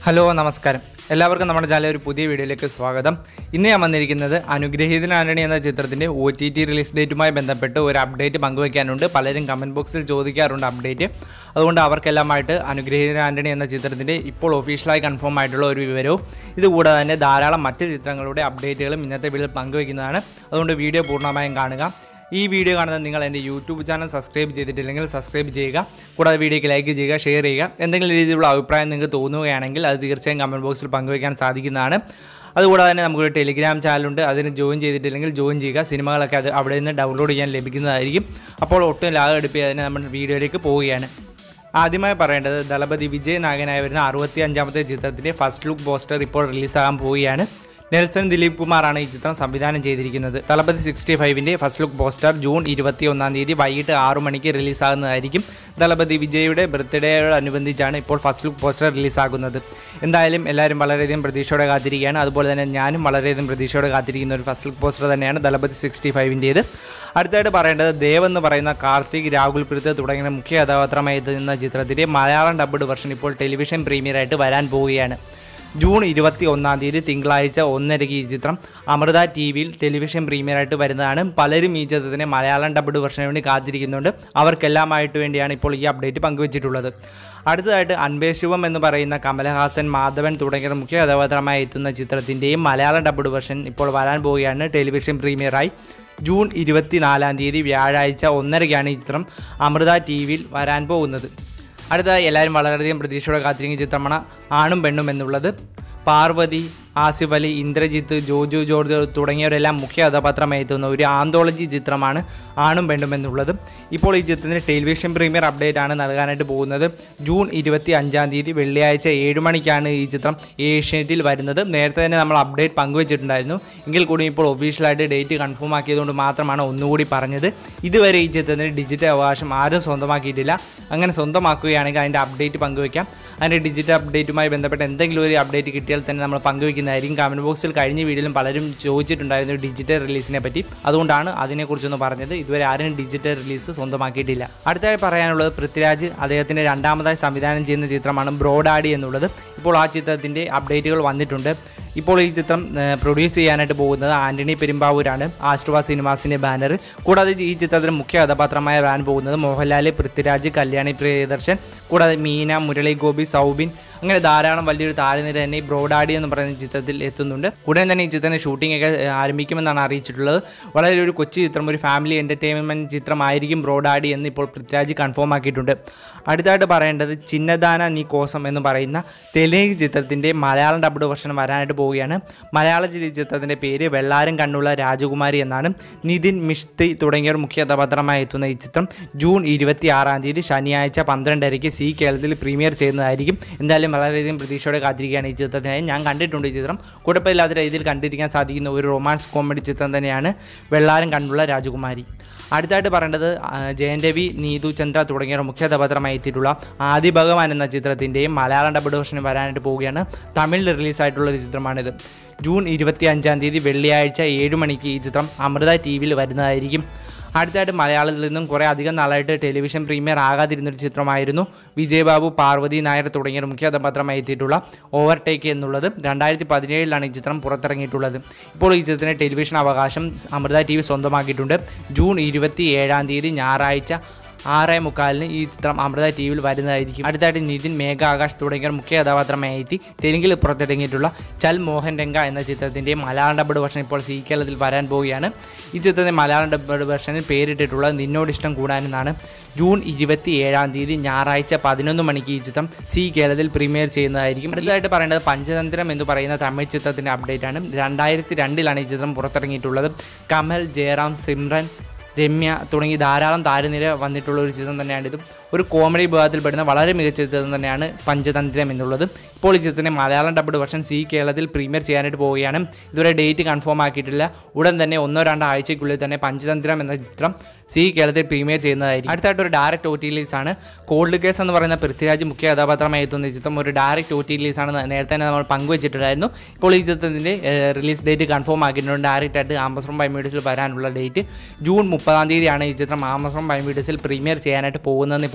hello നമസ്കാരം എല്ലാവർക്കും നമ്മുടെ ചാനൽ ഒരു പുതിയ വീഡിയോയിലേക്ക് സ്വാഗതം ഇന്ന് ഞാൻ വന്നിരിക്കുന്നത് അനുഗ്രഹീതൻ ആന്റണി എന്ന ചിത്രത്തിൻ്റെ ഒ ടി ടി റിലീസ് ഡേറ്റുമായി ബന്ധപ്പെട്ട് ഒരു അപ്ഡേറ്റ് പങ്കുവയ്ക്കാനുണ്ട് പലരും കമൻറ്റ് ബോക്സിൽ ചോദിക്കാറുണ്ട് അപ്ഡേറ്റ് അതുകൊണ്ട് അവർക്കെല്ലാമായിട്ട് അനുഗ്രഹീതൻ ആന്റണി എന്ന ചിത്രത്തിൻ്റെ ഇപ്പോൾ ഒഫീഷ്യലായി കൺഫേം ആയിട്ടുള്ള ഒരു വിവരവും ഇതുകൂടാതെ തന്നെ ധാരാളം മറ്റ് ചിത്രങ്ങളുടെ അപ്ഡേറ്റുകളും ഇന്നത്തെ വീഡിയോയിൽ പങ്കുവയ്ക്കുന്നതാണ് അതുകൊണ്ട് വീഡിയോ പൂർണ്ണമായും കാണുക ഈ വീഡിയോ കാണുന്ന നിങ്ങൾ എൻ്റെ യൂട്യൂബ് ചാനൽ സബ്സ്ക്രൈബ് ചെയ്തിട്ടില്ലെങ്കിൽ സബ്സ്ക്രൈബ് ചെയ്യുക കൂടാതെ വീഡിയോയ്ക്ക് ലൈക്ക് ചെയ്യുക ഷെയർ ചെയ്യുക എന്തെങ്കിലും രീതിയിലുള്ള അഭിപ്രായം നിങ്ങൾക്ക് തോന്നുകയാണെങ്കിൽ അത് തീർച്ചയായും കമൻറ്റ് ബോക്സിൽ പങ്കുവയ്ക്കാൻ സാധിക്കുന്നതാണ് അതുകൂടാതെ തന്നെ നമുക്കൊരു ടെലിഗ്രാം ചാനലുണ്ട് അതിന് ജോയിൻ ചെയ്തിട്ടില്ലെങ്കിൽ ജോയിൻ ചെയ്യുക സിനിമകളൊക്കെ അത് അവിടെ നിന്ന് ഡൗൺലോഡ് ചെയ്യാൻ ലഭിക്കുന്നതായിരിക്കും അപ്പോൾ ഒട്ടും ലാഗ് എടുപ്പിയാതെ തന്നെ നമ്മൾ വീഡിയോയിലേക്ക് പോവുകയാണ് ആദ്യമായി പറയേണ്ടത് ദളപതി വിജയ് നായകനായി വരുന്ന അറുപത്തി അഞ്ചാമത്തെ ചിത്രത്തിൻ്റെ ഫസ്റ്റ് ലുക്ക് പോസ്റ്റർ ഇപ്പോൾ റിലീസാകാൻ പോവുകയാണ് നെൽസൺ ദിലീപ് കുമാറാണ് ഈ ചിത്രം സംവിധാനം ചെയ്തിരിക്കുന്നത് തലപതി സിക്സ്റ്റി ഫൈവിൻ്റെ ഫസ്റ്റ് ലുക്ക് പോസ്റ്റർ ജൂൺ ഇരുപത്തി ഒന്നാം തീയതി വൈകിട്ട് ആറു മണിക്ക് റിലീസാകുന്നതായിരിക്കും ദളപതി വിജയുടെ ബർത്ത്ഡേയോടനുബന്ധിച്ചാണ് ഇപ്പോൾ ഫസ്റ്റ് ലുക്ക് പോസ്റ്റർ റിലീസാകുന്നത് എന്തായാലും എല്ലാവരും വളരെയധികം പ്രതീക്ഷയോടെ കാത്തിരിക്കുകയാണ് അതുപോലെ തന്നെ ഞാനും വളരെയധികം പ്രതീക്ഷയോടെ കാത്തിരിക്കുന്ന ഒരു ഫസ്റ്റ് ലുക്ക് പോസ്റ്റർ തന്നെയാണ് ദളപതി സിക്സ്റ്റി ഫൈവിൻ്റേത് അടുത്തായിട്ട് പറയേണ്ടത് ദേവ് എന്ന് പറയുന്ന കാർത്തിക് രാഹുൽ പ്രീത് തുടങ്ങിയ മുഖ്യ കഥാപാത്രമായി എത്തുന്ന ചിത്രത്തിൻ്റെ മലയാളം ഡബ്ഡ് വെർഷൻ ഇപ്പോൾ ടെലിവിഷൻ പ്രീമിയറായിട്ട് വരാൻ പോവുകയാണ് ജൂൺ ഇരുപത്തി ഒന്നാം തീയതി തിങ്കളാഴ്ച ഒന്നരയ്ക്ക് ഈ ചിത്രം അമൃത ടി വിയിൽ ടെലിവിഷൻ പ്രീമിയറായിട്ട് വരുന്നതാണ് പലരും ഈ ചിത്രത്തിന് മലയാളം ഡബ്ഡ് വെർഷന് വേണ്ടി കാത്തിരിക്കുന്നുണ്ട് അവർക്കെല്ലാമായിട്ട് വേണ്ടിയാണ് ഇപ്പോൾ ഈ അപ്ഡേറ്റ് പങ്കുവച്ചിട്ടുള്ളത് അടുത്തതായിട്ട് അൻപേശിവം എന്ന് പറയുന്ന കമലഹാസൻ മാധവൻ തുടങ്ങിയ മുഖ്യ കഥാപാത്രമായി എത്തുന്ന ചിത്രത്തിൻ്റെയും മലയാളം ഡബ്ഡ് വെർഷൻ ഇപ്പോൾ വരാൻ പോവുകയാണ് ടെലിവിഷൻ പ്രീമിയറായി ജൂൺ ഇരുപത്തിനാലാം തീയതി വ്യാഴാഴ്ച ഒന്നരയ്ക്കാണ് ഈ ചിത്രം അമൃത ടി വിയിൽ വരാൻ പോകുന്നത് അടുത്തതായി എല്ലാവരും വളരെയധികം പ്രതീക്ഷയോടെ കാത്തിരിക്കുന്ന ചിത്രമാണ് ആണും പെണ്ണും എന്നുള്ളത് പാർവതി ആസിഫ് അലി ഇന്ദ്രജിത്ത് ജോജു ജോർജ് തുടങ്ങിയവരെല്ലാം മുഖ്യ കഥാപാത്രമായി എത്തുന്ന ഒരു ആന്തോളജി ചിത്രമാണ് ആണും പെണ്ണും എന്നുള്ളത് ഇപ്പോൾ ഈ ചിത്രത്തിന് ടെലിവിഷൻ പ്രീമിയർ അപ്ഡേറ്റ് ആണ് നൽകാനായിട്ട് പോകുന്നത് ജൂൺ ഇരുപത്തി അഞ്ചാം തീയതി വെള്ളിയാഴ്ച ഏഴ് മണിക്കാണ് ഈ ചിത്രം ഏഷ്യാനെറ്റിൽ വരുന്നത് നേരത്തെ തന്നെ നമ്മൾ അപ്ഡേറ്റ് പങ്കുവച്ചിട്ടുണ്ടായിരുന്നു എങ്കിൽ കൂടി ഇപ്പോൾ ഒഫീഷ്യലായിട്ട് ഡേറ്റ് കൺഫേം ആക്കിയതുകൊണ്ട് മാത്രമാണ് ഒന്നുകൂടി പറഞ്ഞത് ഇതുവരെ ഈ ചിത്രത്തിന് ഡിജിറ്റൽ അവകാശം ആരും സ്വന്തമാക്കിയിട്ടില്ല അങ്ങനെ സ്വന്തമാക്കുകയാണെങ്കിൽ അതിൻ്റെ അപ്ഡേറ്റ് പങ്കുവയ്ക്കാം അതിൻ്റെ ഡിജിറ്റൽ അപ്ഡേറ്റുമായി ബന്ധപ്പെട്ട് എന്തെങ്കിലും ഒരു അപ്ഡേറ്റ് കിട്ടിയാൽ തന്നെ നമ്മൾ പങ്കുവയ്ക്കുന്നതായിരിക്കും കമൻറ്റ് ബോക്സിൽ കഴിഞ്ഞ വീഡിയോയിലും പലരും ചോദിച്ചിട്ടുണ്ടായിരുന്നു ഡിജിറ്റൽ റിലീസിനെ പറ്റി അതുകൊണ്ടാണ് അതിനെക്കുറിച്ചൊന്ന് പറഞ്ഞത് ഇതുവരെ ആരും ഡിജിറ്റൽ റിലീസ് സ്വന്തമാക്കിയിട്ടില്ല അടുത്തായി പറയാനുള്ളത് പൃഥ്വിരാജ് അദ്ദേഹത്തിൻ്റെ രണ്ടാമതായി സംവിധാനം ചെയ്യുന്ന ചിത്രമാണ് ബ്രോഡാഡി എന്നുള്ളത് ഇപ്പോൾ ആ ചിത്രത്തിൻ്റെ അപ്ഡേറ്റുകൾ വന്നിട്ടുണ്ട് ഇപ്പോൾ ഈ ചിത്രം പ്രൊഡ്യൂസ് ചെയ്യാനായിട്ട് പോകുന്നത് ആന്റണി പെരുമ്പാവൂരാണ് ആസ്ട്രവ സിനിമാസിൻ്റെ ബാനർ കൂടാതെ ഈ ചിത്രത്തിന് മുഖ്യ കഥാപാത്രമായി വരാൻ പോകുന്നത് മോഹൻലാൽ പൃഥ്വിരാജ് കല്യാണി പ്രിയദർശൻ കൂടാതെ മീന മുരളി ഗോപി സൗബിൻ അങ്ങനെ ധാരാളം വലിയൊരു താരനിര തന്നെ ഈ ബ്രോഡാഡി എന്ന് പറയുന്ന ചിത്രത്തിൽ എത്തുന്നുണ്ട് ഉടൻ തന്നെ ഈ ചിത്രത്തിൻ്റെ ഷൂട്ടിംഗ് ഒക്കെ ആരംഭിക്കുമെന്നാണ് അറിയിച്ചിട്ടുള്ളത് വളരെ ഒരു കൊച്ചു ചിത്രം ഒരു ഫാമിലി എൻ്റർടൈൻമെൻറ്റ് ചിത്രമായിരിക്കും ബ്രോഡാഡി എന്ന് ഇപ്പോൾ പൃഥ്വിരാജ് കൺഫേം ആക്കിയിട്ടുണ്ട് അടുത്തായിട്ട് പറയേണ്ടത് ചിന്നദാന നീ കോസം എന്ന് പറയുന്ന തെലുങ്ക് ചിത്രത്തിൻ്റെ മലയാളം ഡബ്ഡ് വെർഷൻ വരാനായിട്ട് പോവുകയാണ് മലയാള ചിത്രത്തിൻ്റെ പേര് വെള്ളാരം കണ്ണുള്ള രാജകുമാരി എന്നാണ് നിതിൻ മിഷ്തി തുടങ്ങിയവർ മുഖ്യ കഥാപാത്രമായി എത്തുന്ന ഈ ചിത്രം ജൂൺ ഇരുപത്തി ആറാം തീയതി ശനിയാഴ്ച പന്ത്രണ്ടരയ്ക്ക് സി കേരളത്തിൽ പ്രീമിയർ ചെയ്യുന്നതായിരിക്കും എന്തായാലും വളരെയധികം പ്രതീക്ഷയോടെ കാത്തിരിക്കുകയാണ് ഈ ചിത്രത്തിനായി ഞാൻ കണ്ടിട്ടുണ്ട് ഈ ചിത്രം കുഴപ്പമില്ലാത്ത രീതിയിൽ കണ്ടിരിക്കാൻ സാധിക്കുന്ന ഒരു റൊമാൻസ് കോമഡി ചിത്രം തന്നെയാണ് വെള്ളാരം കണ്ണുള്ള രാജകുമാരി അടുത്തായിട്ട് പറയേണ്ടത് ആ, ജയൻ രവി നീതു ചന്ദ്ര തുടങ്ങിയവർ മുഖ്യ കഥാപാത്രമായി എത്തിയിട്ടുള്ള ആദി ഭഗവാൻ എന്ന ചിത്രത്തിൻ്റെയും മലയാളം ഡബ്ഡ് വെർഷൻ വരാനായിട്ട് പോവുകയാണ് തമിഴിൽ റിലീസായിട്ടുള്ള ഒരു ചിത്രമാണിത് ജൂൺ ഇരുപത്തി അഞ്ചാം തീയതി വെള്ളിയാഴ്ച ഏഴ് മണിക്ക് ഈ ചിത്രം അമൃത ടി വിയിൽ വരുന്നതായിരിക്കും അടുത്തായിട്ട് മലയാളത്തിൽ നിന്നും കുറേ അധികം നാളായിട്ട് ടെലിവിഷൻ പ്രീമിയർ ആകാതിരുന്നൊരു ചിത്രമായിരുന്നു വിജയബാബു പാർവതി നായർ തുടങ്ങിയ മുഖ്യ കഥാപാത്രമായി എത്തിയിട്ടുള്ള ഓവർടേക്ക് എന്നുള്ളത് രണ്ടായിരത്തി പതിനേഴിലാണ് ഈ ചിത്രം പുറത്തിറങ്ങിയിട്ടുള്ളത് ഇപ്പോൾ ഈ ചിത്രത്തിന് ടെലിവിഷൻ അവകാശം അമൃത ടി വി സ്വന്തമാക്കിയിട്ടുണ്ട് ജൂൺ ഇരുപത്തി ഏഴാം തീയതി ഞായറാഴ്ച ആറേ മുക്കാലിന് ഈ ചിത്രം അമൃത ടി വിയിൽ വരുന്നതായിരിക്കും അടുത്തായിട്ട് നിതിൻ മേഘ ആകാശ് തുടങ്ങിയ മുഖ്യ കഥാപാത്രമായി എത്തി തെലുങ്കിൽ പുറത്തിറങ്ങിയിട്ടുള്ള ചൽ മോഹൻ രംഗ എന്ന ചിത്രത്തിൻ്റെ മലയാളം ഡബ്ഡ് വെർഷൻ ഇപ്പോൾ സി കേരളത്തിൽ വരാൻ പോവുകയാണ് ഈ ചിത്രത്തിൻ്റെ മലയാളം ഡബ്ഡ് വെർഷനിൽ പേരിട്ടിട്ടുള്ളത് നിന്നോട് ഇഷ്ടം കൂടാനെന്നാണ് ജൂൺ ഇരുപത്തി ഏഴാം തീയതി ഞായറാഴ്ച പതിനൊന്ന് മണിക്ക് ഈ ചിത്രം സി കേരളത്തിൽ പ്രീമിയർ ചെയ്യുന്നതായിരിക്കും അടുത്തതായിട്ട് പറയേണ്ടത് പഞ്ചതന്ത്രം എന്ന് പറയുന്ന തമിഴ് ചിത്രത്തിൻ്റെ അപ്ഡേറ്റ് ആണ് രണ്ടായിരത്തി രണ്ടിലാണ് ഈ ചിത്രം പുറത്തിറങ്ങിയിട്ടുള്ളത് കമൽ ജയറാം സിമ്രൻ രമ്യ തുടങ്ങി ധാരാളം താരനിര വന്നിട്ടുള്ള ഒരു ചിത്രം തന്നെയാണിത് ഒരു കോമഡി വിഭാഗത്തിൽപ്പെടുന്ന വളരെ മികച്ച ചിത്രം തന്നെയാണ് പഞ്ചതന്ത്രം എന്നുള്ളത് ഇപ്പോൾ ഈ ചിത്രത്തിൻ്റെ മലയാളം ഡബ്ഡ് വെർഷൻ സി കേരളത്തിൽ പ്രീമിയർ ചെയ്യാനായിട്ട് പോവുകയാണ് ഇതുവരെ ഡേറ്റ് കൺഫേം ആക്കിയിട്ടില്ല ഉടൻ തന്നെ ഒന്നോ രണ്ടോ ആഴ്ചയ്ക്കുള്ളിൽ തന്നെ പഞ്ചതന്ത്രം എന്ന ചിത്രം സി കേരളത്തിൽ പ്രീമിയർ ചെയ്യുന്നതായിരിക്കും അടുത്തായിട്ട് ഒരു ഡയറക്റ്റ് ഒ ടി റിലീസാണ് കോൾഡ് കേസ് എന്ന് പറയുന്ന പൃഥ്വിരാജ് മുഖ്യ കഥാപാത്രമായി എത്തുന്ന ഈ ചിത്രം ഒരു ഡയറക്റ്റ് ഒ ടി റിലീസാണ് നേരത്തെ തന്നെ നമ്മൾ പങ്കുവച്ചിട്ടുണ്ടായിരുന്നു ഇപ്പോൾ ഈ ചിത്രത്തിൻ്റെ റിലീസ് ഡേറ്റ് കൺഫേം ആക്കിയിട്ടുണ്ട് ഡയറക്റ്റ് ആയിട്ട് ആമസോൺ പ്രൈം വീഡിയോസിൽ വരാനുള്ള ഡേറ്റ് ജൂൺ മുപ്പതാം തീയതിയാണ് ഈ ചിത്രം ആമസോൺ പ്രൈം വീഡിയോസിൽ പ്രീമിയർ ചെയ്യാനായിട്ട് പോകുന്നതെന്ന് ഇപ്പോൾ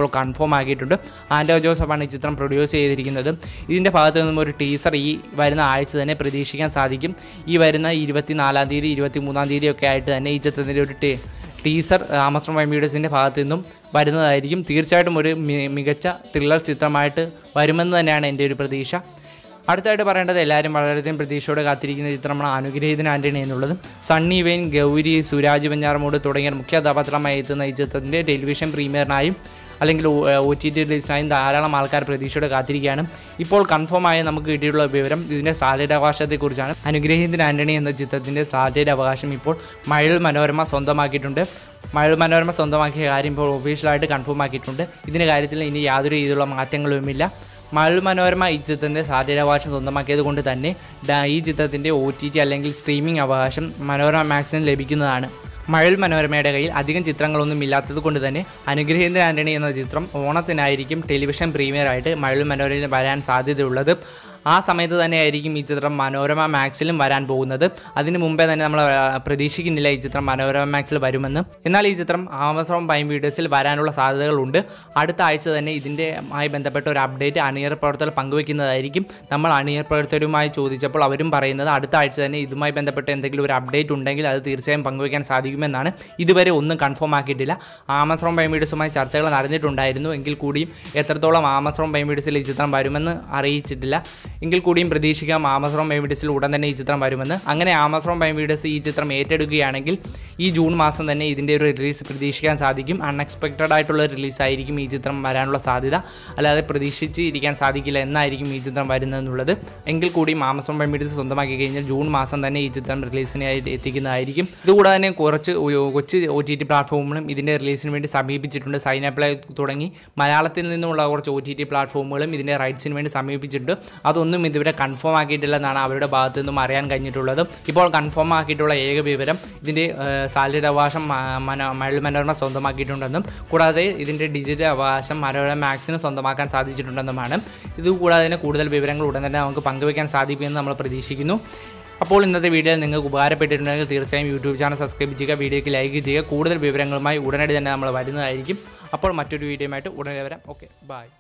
കൺഫേം ആക്കിയിട്ടുണ്ട് ആൻഡോ ജോസഫാണ് ഈ ചിത്രം പ്രൊഡ്യൂസ് ചെയ്തിരിക്കുന്നത് ഇതിൻ്റെ ഭാഗത്ത് നിന്നും ഒരു ടീസർ ഈ വരുന്ന ആഴ്ച തന്നെ പ്രതീക്ഷിക്കാൻ സാധിക്കും ഈ വരുന്ന ഇരുപത്തിനാലാം തീയതി ഇരുപത്തി മൂന്നാം തീയതി ഒക്കെ ആയിട്ട് തന്നെ ഈ ചിത്രത്തിൻ്റെ ഒരു ടീ ടീസർ ആമസോൺ പ്രൈം വീഡിയോസിൻ്റെ ഭാഗത്തു നിന്നും വരുന്നതായിരിക്കും തീർച്ചയായിട്ടും ഒരു മി- മികച്ച ത്രില്ലർ ചിത്രമായിട്ട് വരുമെന്ന് തന്നെയാണ് എൻ്റെ ഒരു പ്രതീക്ഷ അടുത്തായിട്ട് പറയേണ്ടത് എല്ലാവരും വളരെയധികം പ്രതീക്ഷയോടെ കാത്തിരിക്കുന്ന ചിത്രമാണ് അനുഗ്രഹീതൻ ആൻ്റണി എന്നുള്ളത് സണ്ണി വെയിൻ ഗൗരി സുരാജ് വെഞ്ഞാറമൂട് തുടങ്ങിയ മുഖ്യ കഥാപാത്രമായി എത്തുന്ന ഈ ചിത്രത്തിൻ്റെ ടെലിവിഷൻ പ്രീമിയറിനായും അല്ലെങ്കിൽ ഒ ടി ടി റിലീസിനായും ധാരാളം ആൾക്കാർ പ്രതീക്ഷയോടെ കാത്തിരിക്കുകയാണ് ഇപ്പോൾ കൺഫേം ആയ നമുക്ക് കിട്ടിയിട്ടുള്ള വിവരം ഇതിൻ്റെ സാലറി അവകാശത്തെക്കുറിച്ചാണ് അനുഗ്രഹീതൻ ആൻ്റണി എന്ന ചിത്രത്തിൻ്റെ സാലറി അവകാശം ഇപ്പോൾ മഴൽ മനോരമ സ്വന്തമാക്കിയിട്ടുണ്ട് മഴൽ മനോരമ സ്വന്തമാക്കിയ കാര്യം ഇപ്പോൾ ഒഫീഷ്യലായിട്ട് കൺഫേം ആക്കിയിട്ടുണ്ട് ഇതിൻ്റെ കാര്യത്തിൽ ഇനി യാതൊരു രീതിയിലുള്ള മാറ്റങ്ങളുമില്ല മഴൽ മനോരമ ഈ ചിത്രത്തിൻ്റെ സാധ്യതാവകാശം സ്വന്തമാക്കിയത് കൊണ്ട് തന്നെ ഡ- ഈ ചിത്രത്തിൻ്റെ ഒ ടി ടി അല്ലെങ്കിൽ സ്ട്രീമിംഗ് അവകാശം മനോരമ മാക്സിന് ലഭിക്കുന്നതാണ് മഴൽ മനോരമയുടെ കയ്യിൽ അധികം ചിത്രങ്ങളൊന്നും ഇല്ലാത്തത് കൊണ്ട് തന്നെ അനുഗ്രഹേന്ദ്ര ആൻ്റണി എന്ന ചിത്രം ഓണത്തിനായിരിക്കും ടെലിവിഷൻ പ്രീമിയറായിട്ട് മഴൽ മനോരമയിൽ വരാൻ സാധ്യതയുള്ളത് ആ സമയത്ത് തന്നെയായിരിക്കും ഈ ചിത്രം മനോരമ മാക്സിലും വരാൻ പോകുന്നത് അതിന് മുമ്പേ തന്നെ നമ്മൾ ആ, പ്രതീക്ഷിക്കുന്നില്ല ഈ ചിത്രം മനോരമ മാക്സിൽ വരുമെന്ന് എന്നാൽ ഈ ചിത്രം ആമസോൺ പ്രൈം വീഡിയോസിൽ വരാനുള്ള സാധ്യതകളുണ്ട് അടുത്ത ആഴ്ച തന്നെ ഇതിൻ്റെ മായി ബന്ധപ്പെട്ട ഒരു അപ്ഡേറ്റ് അണിയർ പ്രവർത്തകർ പങ്കുവെക്കുന്നതായിരിക്കും നമ്മൾ അണിയർ പ്രവർത്തകരുമായി ചോദിച്ചപ്പോൾ അവരും പറയുന്നത് അടുത്ത ആഴ്ച തന്നെ ഇതുമായി ബന്ധപ്പെട്ട് എന്തെങ്കിലും ഒരു അപ്ഡേറ്റ് ഉണ്ടെങ്കിൽ അത് തീർച്ചയായും പങ്കുവെക്കാൻ സാധിക്കുമെന്നാണ് ഇതുവരെ ഒന്നും കൺഫേം ആക്കിയിട്ടില്ല ആമസോൺ പ്രൈം വീഡിയോസുമായി ചർച്ചകൾ നടന്നിട്ടുണ്ടായിരുന്നു എങ്കിൽ കൂടിയും എത്രത്തോളം ആമസോൺ പ്രൈം വീഡിയോസിൽ ഈ ചിത്രം വരുമെന്ന് അറിയിച്ചിട്ടില്ല എങ്കിൽ കൂടിയും പ്രതീക്ഷിക്കാം ആമസോൺ പ്രൈം വീഡിയോസിൽ ഉടൻ തന്നെ ഈ ചിത്രം വരുമെന്ന് അങ്ങനെ ആമസോൺ പ്രൈം വീഡിയോസ് ഈ ചിത്രം ഏറ്റെടുക്കുകയാണെങ്കിൽ ഈ ജൂൺ മാസം തന്നെ ഇതിൻ്റെ ഒരു റിലീസ് പ്രതീക്ഷിക്കാൻ സാധിക്കും അൺഎക്സ്പെക്റ്റഡ് ആയിട്ടുള്ള റിലീസായിരിക്കും ഈ ചിത്രം വരാനുള്ള സാധ്യത അല്ലാതെ പ്രതീക്ഷിച്ച് ഇരിക്കാൻ സാധിക്കില്ല എന്നായിരിക്കും ഈ ചിത്രം വരുന്നതെന്നുള്ളത് എങ്കിൽ കൂടിയും ആമസോൺ പ്രൈം വീഡിയോസ് സ്വന്തമാക്കി കഴിഞ്ഞാൽ ജൂൺ മാസം തന്നെ ഈ ചിത്രം റിലീസിനായി എത്തിക്കുന്നതായിരിക്കും ഇതുകൂടാതെ തന്നെ കുറച്ച് ഒ- കൊച്ചു ഒ ടി ടി പ്ലാറ്റ്ഫോമുകളും ഇതിൻ്റെ റിലീസിന് വേണ്ടി സമീപിച്ചിട്ടുണ്ട് സൈൻ അപ്ലൈ തുടങ്ങി മലയാളത്തിൽ നിന്നുമുള്ള കുറച്ച് ഒ ടി ടി പ്ലാറ്റ്ഫോമുകളും ഇതിൻ്റെ റൈറ്റ്സിന് വേണ്ടി സമീപിച്ചിട്ടുണ്ട് അതൊന്നും ഇതുവരെ കൺഫേം ആക്കിയിട്ടില്ലെന്നാണ് അവരുടെ ഭാഗത്തു നിന്നും അറിയാൻ കഴിഞ്ഞിട്ടുള്ളത് ഇപ്പോൾ കൺഫേം ആക്കിയിട്ടുള്ള ഏക വിവരം ഇതിൻ്റെ സാലറി അവകാശം മ- മന- മഴ മനോരമ സ്വന്തമാക്കിയിട്ടുണ്ടെന്നും കൂടാതെ ഇതിൻ്റെ ഡിജിറ്റൽ അവകാശം മനോരമ മാക്സിന് സ്വന്തമാക്കാൻ സാധിച്ചിട്ടുണ്ടെന്നുമാണ് ഇത് കൂടാതെ തന്നെ കൂടുതൽ വിവരങ്ങൾ ഉടൻ തന്നെ നമുക്ക് പങ്കുവയ്ക്കാൻ സാധിക്കുമെന്ന് നമ്മൾ പ്രതീക്ഷിക്കുന്നു അപ്പോൾ ഇന്നത്തെ വീഡിയോ നിങ്ങൾക്ക് ഉപകാരപ്പെട്ടിട്ടുണ്ടെങ്കിൽ തീർച്ചയായും യൂട്യൂബ് ചാനൽ സബ്സ്ക്രൈബ് ചെയ്യുക വീഡിയോയ്ക്ക് ലൈക്ക് ചെയ്യുക കൂടുതൽ വിവരങ്ങളുമായി ഉടനടി തന്നെ നമ്മൾ വരുന്നതായിരിക്കും അപ്പോൾ മറ്റൊരു വീഡിയോയുമായിട്ട് ഉടനെ വരാം ഓക്കെ ബൈ